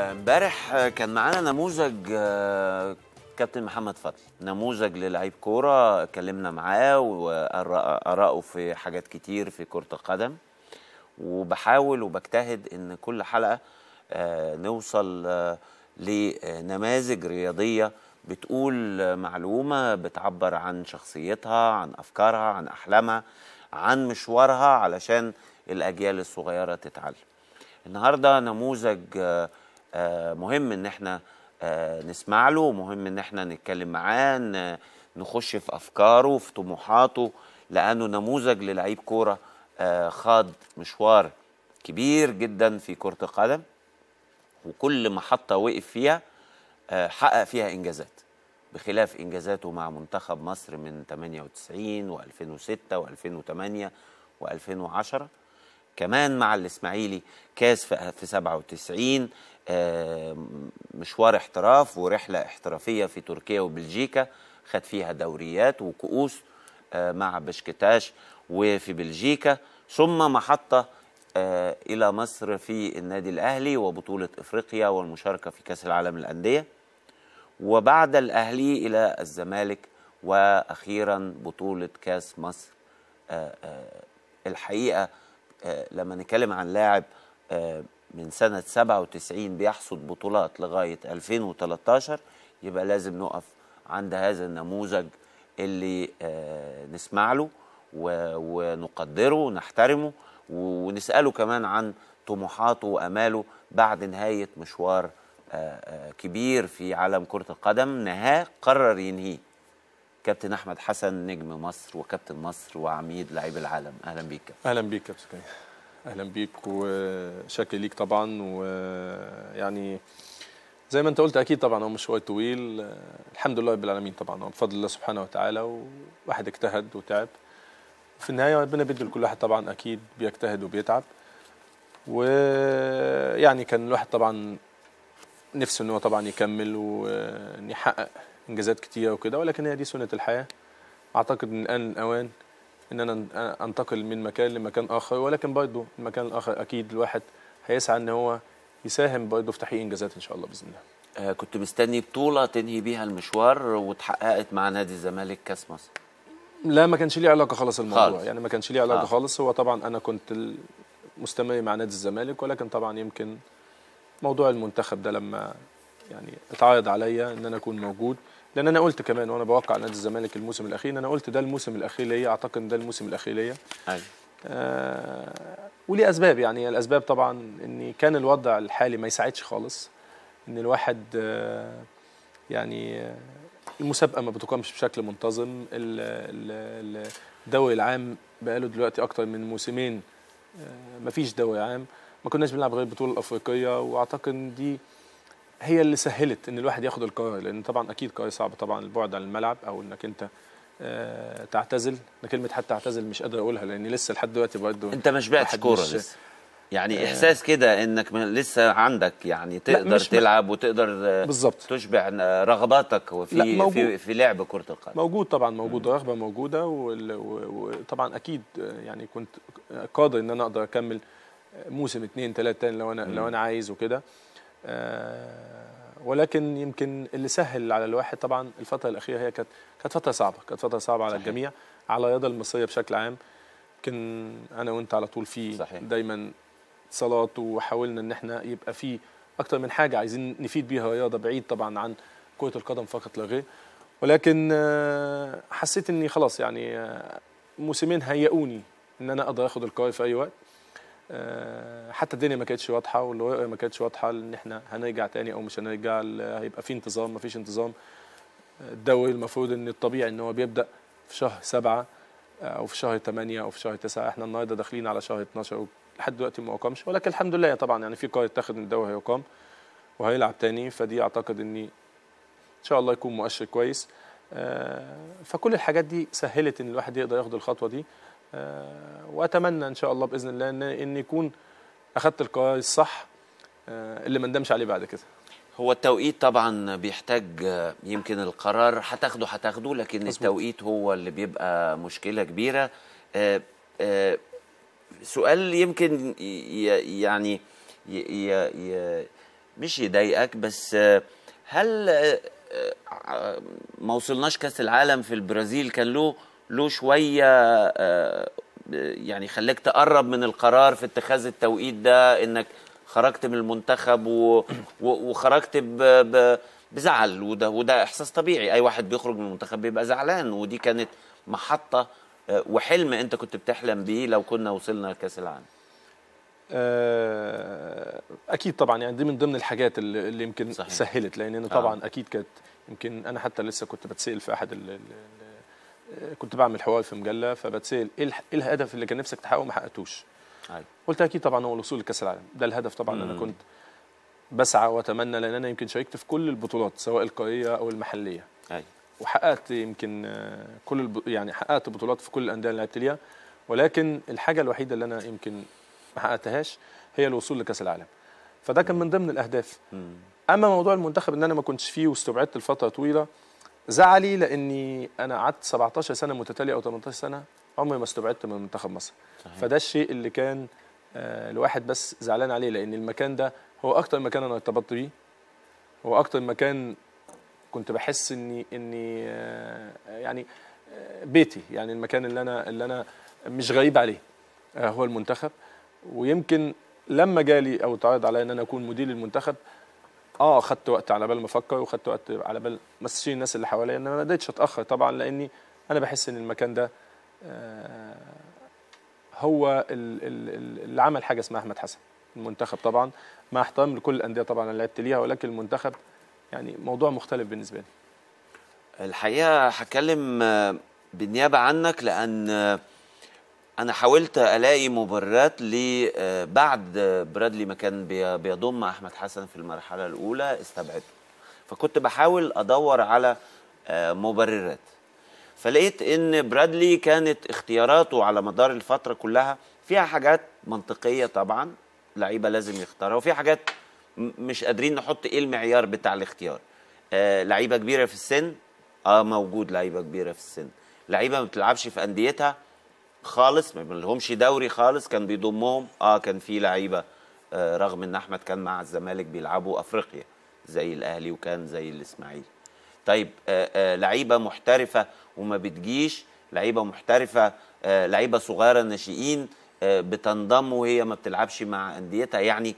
امبارح كان معانا نموذج آه، كابتن محمد فضل نموذج للعيب كوره اتكلمنا معاه وآراءه في حاجات كتير في كرة القدم وبحاول وبجتهد ان كل حلقة آه، نوصل آه، لنماذج رياضية بتقول آه، معلومة بتعبر عن شخصيتها عن أفكارها عن أحلامها عن مشوارها علشان الأجيال الصغيرة تتعلم النهارده نموذج آه، آه، مهم ان احنا آه، نسمع له مهم ان احنا نتكلم معاه ن- نخش في افكاره في طموحاته لانه نموذج للعيب كوره آه، خاض مشوار كبير جدا في كره القدم وكل محطه وقف فيها آه، حقق فيها انجازات بخلاف انجازاته مع منتخب مصر من 98 و2006 و2008 و2010 كمان مع الاسماعيلي كاس في في 97 آه، مشوار احتراف ورحله احترافيه في تركيا وبلجيكا خد فيها دوريات وكؤوس آه، مع بشكتاش وفي بلجيكا ثم محطه آه، الى مصر في النادي الاهلي وبطوله افريقيا والمشاركه في كاس العالم للانديه وبعد الاهلي الى الزمالك واخيرا بطوله كاس مصر آه، آه، الحقيقه آه، لما نتكلم عن لاعب آه، من سنه 97 بيحصد بطولات لغايه 2013 يبقى لازم نقف عند هذا النموذج اللي آه، نسمع له و- ونقدره ونحترمه ونساله كمان عن طموحاته واماله بعد نهايه مشوار آه، آه، كبير في عالم كره القدم نهاه قرر ينهيه كابتن احمد حسن نجم مصر وكابتن مصر وعميد لاعبي العالم اهلا بيك كابتن. اهلا بيك يا كابتن كريم. اهلا بيك وشكري ليك طبعا ويعني زي ما انت قلت اكيد طبعا هو مشوار طويل آه، الحمد لله رب العالمين طبعا هو بفضل الله سبحانه وتعالى وواحد اجتهد وتعب في النهايه ربنا بيدي لكل واحد طبعا اكيد بيجتهد وبيتعب ويعني كان الواحد طبعا نفسه ان هو طبعا يكمل وان يحقق انجازات كتيره وكده ولكن هي دي سنه الحياه اعتقد ان الان الاوان ان انا انتقل من مكان لمكان اخر ولكن برضه المكان الاخر اكيد الواحد هيسعى ان هو يساهم برضه في تحقيق انجازات ان شاء الله باذن الله آه، كنت مستني بطوله تنهي بيها المشوار واتحققت مع نادي الزمالك كاس مصر لا ما كانش ليه علاقه خالص الموضوع خالص. خالص. يعني ما كانش ليه علاقه آه. آه. خالص هو طبعا انا كنت ال- مستمر مع نادي الزمالك ولكن طبعا يمكن موضوع المنتخب ده لما يعني اتعرض عليا ان انا اكون موجود لان انا قلت كمان وانا بوقع نادي الزمالك الموسم الاخير ان انا قلت ده الموسم الاخير ليا اعتقد ان ده الموسم الاخير ليا ايوه آه، وليه اسباب يعني الاسباب طبعا ان كان الوضع الحالي ما يساعدش خالص ان الواحد آه، يعني آه، المسابقه ما بتقامش بشكل منتظم ال- ال- ال- الدوري العام بقاله دلوقتي اكتر من موسمين آه، ما فيش دوري عام ما كناش بنلعب غير البطوله الافريقيه واعتقد ان دي هي اللي سهلت ان الواحد ياخد القرار لان طبعا اكيد قرار صعب طبعا البعد عن الملعب او انك انت آه، تعتزل انا كلمه حتى اعتزل مش قادر اقولها لان لسه لحد دلوقتي برضه انت ما شبعتش واحد كوره مش- لسه يعني احساس كده انك م- لسه عندك يعني تقدر مش م- تلعب وتقدر آه، بالظبط تشبع آه، رغباتك لا، في موجود. في في لعب كره القدم موجود طبعا موجود رغبه موجوده وال- و- وطبعا اكيد آه، يعني كنت قادر ان انا اقدر اكمل موسم اتنين تلاته تاني لو انا لو انا عايز وكده آه، ولكن يمكن اللي سهل على الواحد طبعا الفتره الاخيره هي كانت كانت فتره صعبه كانت فتره صعبه على صحيح. الجميع على الرياضه المصريه بشكل عام يمكن انا وانت على طول في صحيح. دايما اتصالات وحاولنا ان احنا يبقى في اكتر من حاجه عايزين نفيد بيها الرياضه بعيد طبعا عن كره القدم فقط لا غير ولكن آه، حسيت اني خلاص يعني آه، موسمين هيئوني ان انا اقدر اخد القرار في اي وقت آه، حتى الدنيا ما كانتش واضحه والرؤيه ما كانتش واضحه ان احنا هنرجع تاني او مش هنرجع ال- هيبقى في انتظام ما فيش انتظام الدوري المفروض ان الطبيعي ان هو بيبدا في شهر سبعة آه، او في شهر 8 او في شهر 9 احنا النهارده داخلين على شهر 12 لحد دلوقتي ما اقامش ولكن الحمد لله طبعا يعني في قرار اتخذ ان الدوري هيقام وهيلعب تاني فدي اعتقد اني ان شاء الله يكون مؤشر كويس آه، فكل الحاجات دي سهلت ان الواحد يقدر ياخد الخطوه دي آه، واتمنى ان شاء الله باذن الله ان ان يكون اخدت القرار الصح آه، اللي ما ندمش عليه بعد كده هو التوقيت طبعا بيحتاج آه، يمكن القرار هتاخده هتاخده لكن مظبوط. التوقيت هو اللي بيبقى مشكله كبيره آه، آه، سؤال يمكن ي- يعني ي- ي- ي- مش يضايقك بس آه، هل آه، آه، ما وصلناش كاس العالم في البرازيل كان له له شويه آه، يعني خلاك تقرب من القرار في اتخاذ التوقيت ده انك خرجت من المنتخب و... و... وخرجت ب... ب... بزعل وده وده احساس طبيعي اي واحد بيخرج من المنتخب بيبقى زعلان ودي كانت محطه آه، وحلم انت كنت بتحلم بيه لو كنا وصلنا لكاس العالم آه، اكيد طبعا يعني دي من ضمن الحاجات اللي اللي يمكن صحيح. سهلت لان انا طبعا اكيد كانت يمكن انا حتى لسه كنت بتسال في احد ال ال ال كنت بعمل حوار في مجله فبتسال ايه الح- إيه الهدف اللي كان نفسك تحققه وما حققتوش أيوة. قلت اكيد طبعا هو الوصول لكاس العالم ده الهدف طبعا مم. انا كنت بسعى واتمنى لان انا يمكن شاركت في كل البطولات سواء القاريه او المحليه أيوة. وحققت يمكن آه، كل الب... يعني حققت بطولات في كل الانديه اللي لعبت ليها ولكن الحاجه الوحيده اللي انا يمكن ما حققتهاش هي الوصول لكاس العالم فده كان من ضمن الاهداف مم. اما موضوع المنتخب ان انا ما كنتش فيه واستبعدت لفتره طويله زعلي لاني انا قعدت 17 سنه متتاليه او 18 سنه عمري ما استبعدت من منتخب مصر صحيح. فده الشيء اللي كان آه، الواحد بس زعلان عليه لان المكان ده هو اكتر مكان انا ارتبطت بيه هو اكتر مكان كنت بحس اني اني آه، يعني آه، بيتي يعني المكان اللي انا اللي انا مش غريب عليه آه، هو المنتخب ويمكن لما جالي او اتعرض عليا ان انا اكون مدير المنتخب اه خدت وقت على بال ما افكر وخدت وقت على بال ما استشير الناس اللي حواليا انما ما قدرتش اتاخر طبعا لاني انا بحس ان المكان ده آه، هو ال- ال- ال- اللي عمل حاجه اسمها احمد حسن المنتخب طبعا مع احترام لكل الانديه طبعا اللي لعبت ليها ولكن المنتخب يعني موضوع مختلف بالنسبه لي الحقيقه هتكلم آه، بالنيابه عنك لان آه، انا حاولت الاقي مبررات ل آه، بعد آه، برادلي ما كان بي- بيضم احمد حسن في المرحله الاولى استبعده فكنت بحاول ادور على آه، مبررات فلقيت ان برادلي كانت اختياراته على مدار الفتره كلها فيها حاجات منطقيه طبعا لعيبه لازم يختارها وفي حاجات م- مش قادرين نحط ايه المعيار بتاع الاختيار آه لعيبه كبيره في السن اه موجود لعيبه كبيره في السن لعيبه ما بتلعبش في انديتها خالص ما لهمش دوري خالص كان بيضمهم اه كان في لعيبه آه رغم ان احمد كان مع الزمالك بيلعبوا افريقيا زي الاهلي وكان زي الاسماعيلي طيب آه آه لعيبه محترفه وما بتجيش لعيبه محترفه آه لعيبه صغيره ناشئين آه بتنضم وهي ما بتلعبش مع انديتها يعني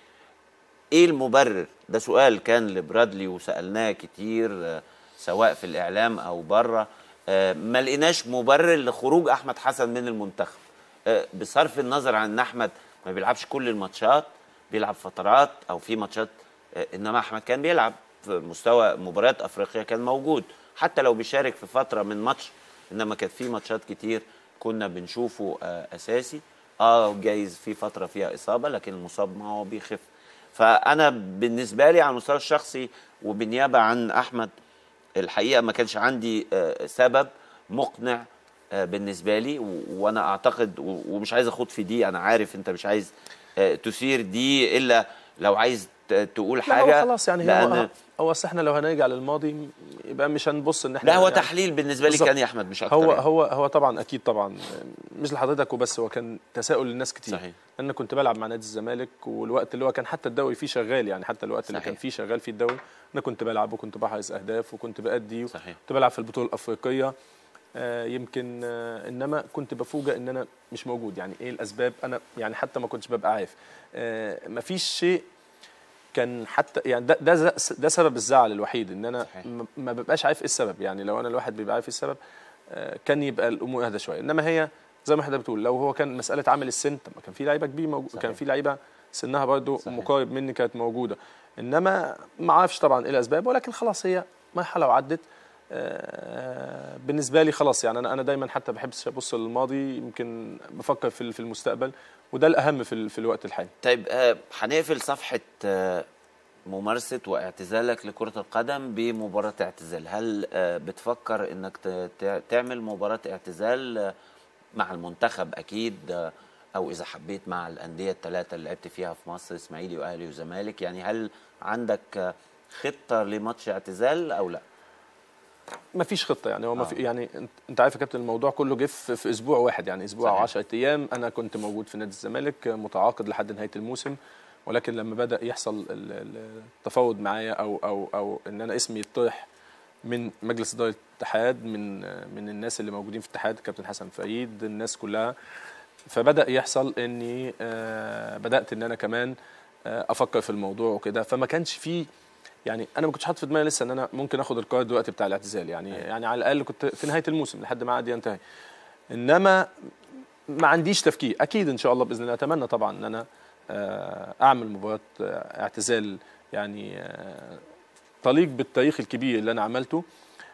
ايه المبرر ده سؤال كان لبرادلي وسالناه كتير آه، سواء في الاعلام او بره آه، ما لقيناش مبرر لخروج احمد حسن من المنتخب آه، بصرف النظر عن ان احمد ما بيلعبش كل الماتشات بيلعب فترات او في ماتشات آه، انما احمد كان بيلعب في مستوى مباريات افريقيا كان موجود حتى لو بيشارك في فتره من ماتش انما كانت في ماتشات كتير كنا بنشوفه آه، اساسي اه جايز في فتره فيها اصابه لكن المصاب ما هو بيخف فانا بالنسبه لي على المستوى الشخصي وبالنيابه عن احمد الحقيقه ما كانش عندي آه، سبب مقنع آه، بالنسبه لي و- وانا اعتقد و- ومش عايز اخوض في دي انا عارف انت مش عايز آه، تثير دي الا لو عايز ت- تقول لا حاجه هو خلاص يعني لأن هو هو اصل احنا لو هنرجع للماضي يبقى مش هنبص ان احنا ده هو يعني تحليل بالنسبه لي بالظبط. كان يا احمد مش اكتر هو يعني. هو هو طبعا اكيد طبعا مش لحضرتك وبس هو كان تساؤل للناس كتير صحيح. انا كنت بلعب مع نادي الزمالك والوقت اللي هو كان حتى الدوري فيه شغال يعني حتى الوقت اللي صحيح. كان فيه شغال فيه الدوري انا كنت بلعب وكنت بحرز اهداف وكنت بادي صحيح. كنت بلعب في البطوله الافريقيه آه يمكن آه انما كنت بفوجئ ان انا مش موجود يعني ايه الاسباب انا يعني حتى ما كنتش ببقى عارف آه مفيش شيء كان حتى يعني ده ده ده سبب الزعل الوحيد ان انا صحيح. ما- ما ببقاش عارف ايه السبب يعني لو انا الواحد بيبقى عارف ايه السبب آه، كان يبقى الامور اهدى شويه انما هي زي ما حضرتك بتقول لو هو كان مساله عامل السن طب ما كان في لعيبه كبير موجود صحيح. كان في لعيبه سنها برضه صحيح. مقارب مني كانت موجوده انما ما اعرفش طبعا ايه الاسباب ولكن خلاص هي مرحله وعدت آه، بالنسبه لي خلاص يعني انا انا دايما حتى بحبش ابص للماضي يمكن بفكر في في المستقبل وده الاهم في ال- في الوقت الحالي طيب آه، هنقفل صفحة آه، ممارسة واعتزالك لكرة القدم بمباراة اعتزال هل آه، بتفكر انك ت- ت- تعمل مباراة اعتزال آه، مع المنتخب اكيد آه، او اذا حبيت مع الاندية الثلاثة اللي لعبت فيها في مصر اسماعيلي واهلي وزمالك يعني هل عندك آه، خطة لماتش اعتزال او لا ما فيش خطه يعني هو ما آه. في يعني انت- انت عارف يا كابتن الموضوع كله جه في في اسبوع واحد يعني اسبوع او صحيح. 10 ايام انا كنت موجود في نادي الزمالك متعاقد لحد نهايه الموسم ولكن لما بدا يحصل ال- ال- التفاوض معايا او او او ان انا اسمي يطرح من مجلس اداره الاتحاد من من الناس اللي موجودين في الاتحاد كابتن حسن فريد الناس كلها فبدا يحصل اني آه، بدات ان انا كمان آه، افكر في الموضوع وكده فما كانش فيه يعني انا ما كنتش حاطط في دماغي لسه ان انا ممكن اخد القرار دلوقتي بتاع الاعتزال يعني يعني على الاقل كنت في نهايه الموسم لحد ما عقد ينتهي انما ما عنديش تفكير اكيد ان شاء الله باذن الله اتمنى طبعا ان انا آه، اعمل مباراه آه، اعتزال يعني آه، تليق بالتاريخ الكبير اللي انا عملته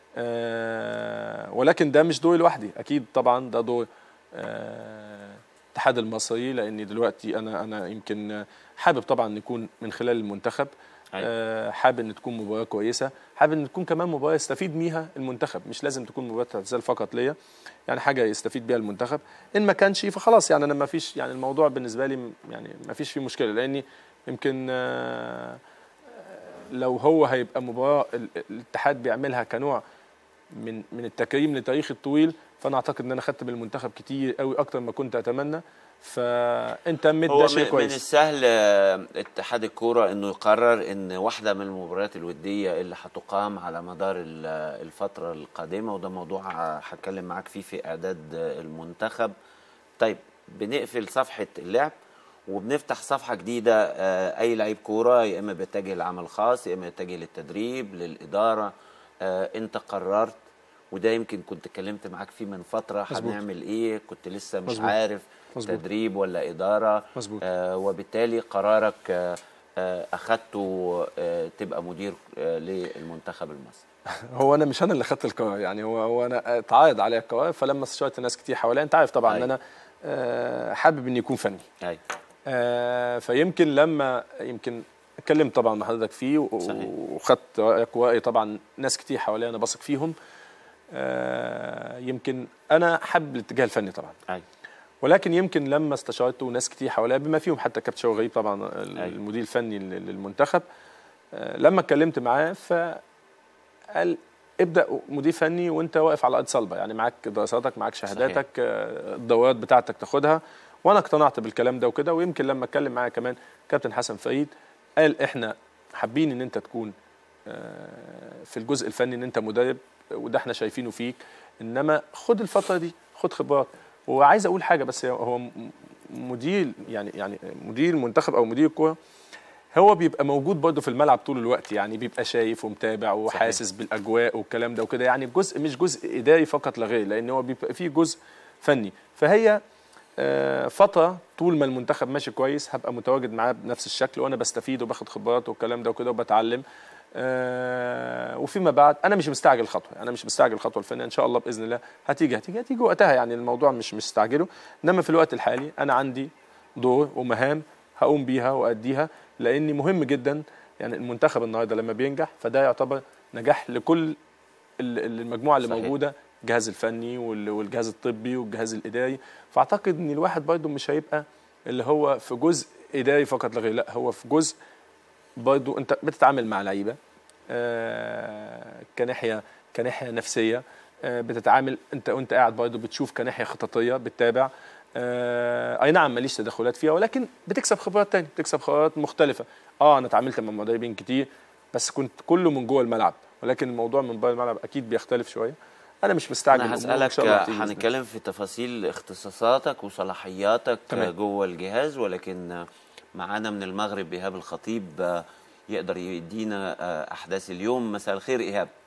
آه، ولكن ده مش دوري لوحدي اكيد طبعا ده دور آه، الاتحاد المصري لاني دلوقتي انا انا يمكن حابب طبعا نكون من خلال المنتخب أيوة. آه، حابب ان تكون مباراه كويسه حابب ان تكون كمان مباراه يستفيد بيها المنتخب مش لازم تكون مباراه اعتزال فقط ليا يعني حاجه يستفيد بيها المنتخب ان ما كانش فخلاص يعني انا ما فيش يعني الموضوع بالنسبه لي م- يعني ما فيش فيه مشكله لاني يمكن آه، لو هو هيبقى مباراه ال- الاتحاد بيعملها كنوع من من التكريم لتاريخ الطويل فانا اعتقد ان انا خدت من المنتخب كتير قوي اكتر ما كنت اتمنى فانت مد هو ده من شيء من كويس السهل آه، اتحاد الكوره انه يقرر ان واحده من المباريات الوديه اللي هتقام على مدار ال- الفتره القادمه وده موضوع آه، هتكلم معاك فيه في اعداد آه، المنتخب طيب بنقفل صفحه اللعب وبنفتح صفحه جديده آه، اي لعيب كوره يا اما بيتجه لعمل خاص يا اما يتجه للتدريب للاداره آه، انت قررت وده يمكن كنت اتكلمت معاك فيه من فتره مظبوط. هنعمل ايه كنت لسه مش مظبوط. عارف مظبوط. تدريب ولا اداره مظبوط. آه وبالتالي قرارك آه آه اخدته آه تبقى مدير آه للمنتخب المصري هو انا مش انا اللي خدت القرار يعني هو هو انا اتعرض عليا القرار فلما استشرت ناس كتير حواليا انت عارف طبعا ان أيوة. انا آه، حابب ان يكون فني ايوه آه، فيمكن لما يمكن اتكلمت طبعا مع حضرتك فيه و- صحيح. وخدت رايك ورأي طبعا ناس كتير حواليا انا بثق فيهم آه، يمكن انا حابب الاتجاه الفني طبعا ايوه ولكن يمكن لما استشرت ناس كتير حواليا بما فيهم حتى كابتن شوقي غريب طبعا ال- أيوة. المدير الفني لل- للمنتخب آه، لما اتكلمت معاه فقال ابدا مدير فني وانت واقف على ارض صلبه يعني معاك دراساتك معاك شهاداتك آه، الدورات بتاعتك تاخدها وانا اقتنعت بالكلام ده وكده ويمكن لما اتكلم معاه كمان كابتن حسن فريد قال احنا حابين ان انت تكون آه، في الجزء الفني ان انت مدرب وده احنا شايفينه فيك انما خد الفتره دي خد خبرات وعايز اقول حاجه بس هو م- مدير يعني يعني مدير المنتخب او مدير الكوره هو بيبقى موجود برضه في الملعب طول الوقت يعني بيبقى شايف ومتابع وحاسس بالاجواء والكلام ده وكده يعني جزء مش جزء اداري فقط لا غير لان هو بيبقى فيه جزء فني فهي آه، فتره طول ما المنتخب ماشي كويس هبقى متواجد معاه بنفس الشكل وانا بستفيد وباخد خبرات والكلام ده وكده وبتعلم آه، وفيما بعد انا مش مستعجل الخطوه انا مش مستعجل الخطوه الفنيه ان شاء الله باذن الله هتيجي هتيجي هتيجي وقتها يعني الموضوع مش مستعجله انما في الوقت الحالي انا عندي دور ومهام هقوم بيها واديها لاني مهم جدا يعني المنتخب النهارده لما بينجح فده يعتبر نجاح لكل ال- ال- المجموعه اللي صحيح. موجوده الجهاز الفني وال- والجهاز الطبي والجهاز الاداري فاعتقد ان الواحد برضه مش هيبقى اللي هو في جزء اداري فقط لا غير لا هو في جزء برضه انت بتتعامل مع لعيبه آه، كناحيه كناحيه نفسيه آه، بتتعامل انت وانت قاعد برضه بتشوف كناحيه خططيه بتتابع آه، اي نعم ماليش تدخلات فيها ولكن بتكسب خبرات تانية بتكسب خبرات مختلفه اه انا اتعاملت مع مدربين كتير بس كنت كله من جوه الملعب ولكن الموضوع من بره الملعب اكيد بيختلف شويه انا مش مستعجل انا الأمور، إن هسالك شاء الله هتيجي بإذن الله. هنتكلم في تفاصيل اختصاصاتك وصلاحياتك تمام. جوه الجهاز ولكن معانا من المغرب ايهاب الخطيب آه، يقدر يدينا آه، احداث اليوم مساء الخير ايهاب